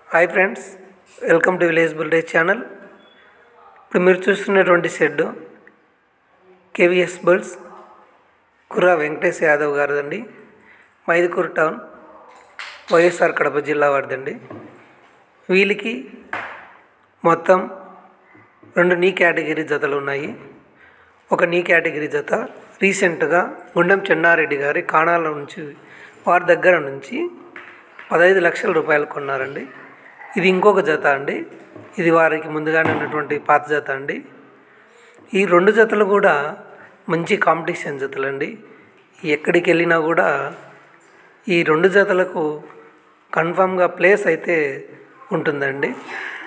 hi friends welcome to village బుల్డే channel ఇప్పుడు మీరు చూస్తున్నటువంటి shed KVS bulls Kurra Venkatesh Yadav గారిదండి మైదుకూరు టౌన్ వైఎస్ఆర్ కడప జిల్లా వారిదండి వీళ్ళకి మొత్తం రెండు నీ కేటగిరీ జతలు ఉన్నాయి ఒక నీ కేటగిరీ జత రీసెంట్గా గుండెం చెన్నారెడ్డి గారి కాణాల నుంచి వారి దగ్గర నుంచి పదహైదు లక్షల రూపాయలు కొన్నారండి ఇది ఇంకొక జత అండి ఇది వారికి ముందుగానే ఉన్నటువంటి పాత జత అండి ఈ రెండు జతలు కూడా మంచి కాంపిటీషన్ జతలండి ఎక్కడికి వెళ్ళినా కూడా ఈ రెండు జతలకు కన్ఫామ్గా ప్లేస్ అయితే ఉంటుందండి